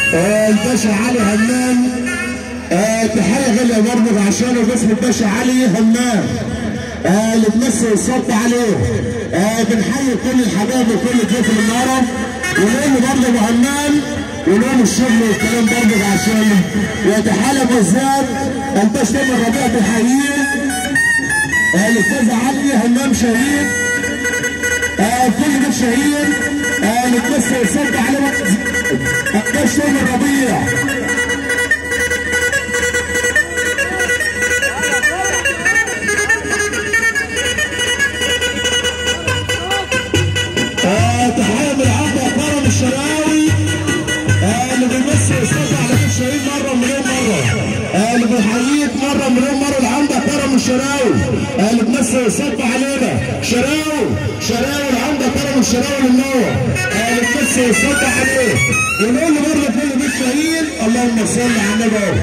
آه، الباشا علي همام آه، تحية غالية برضه عشان باسم الباشا علي همام آه، اللي تمثل الصوت عليه آه، بنحيي كل الحبايب وكل ضيوف النهارده ونقول له برضه ابو همام ونقول الشغل والكلام برضه عشان ويتحالى بالذات الباشا تامر ربيع بحييه آه، الاستاذ علي همام شهيد آه، كل ده شهيد آه، اللي تمثل الصوت عليه الباشا تامر ربيع آه، تحية من عبد كرم الشراوي آه، اللي بيمثل الصوت على بيت شهيد مرة مليون مرة آه، اللي بيحييك مرة مليون مرة اللي عندك كرم الشراوي آه، اللي بيمثل الصوت علينا شراوي شراوي اللي عندك كرم الشراوي للنور آه، اللي بيمثل الصوت عليه ونقول له برضه كل بيت شهيد اللهم صل على النبي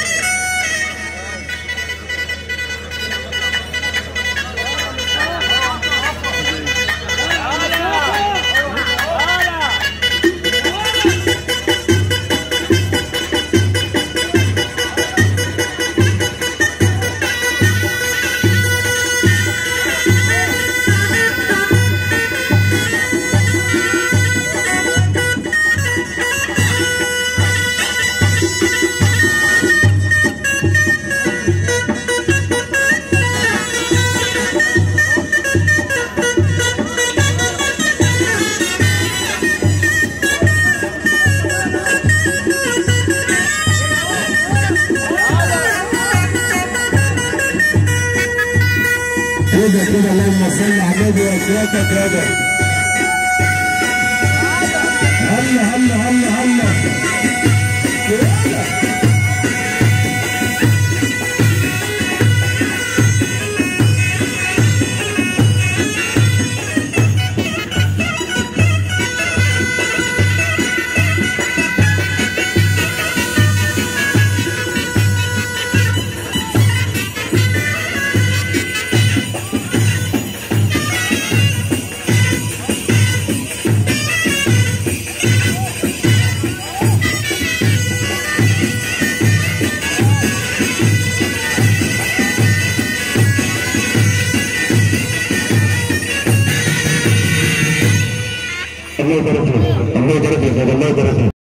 كده كده اللهم صل على النبي واخواتك يابا هلا هلا هلا هلا يلا. الله يبارك لك الله يبارك لك الله يبارك لك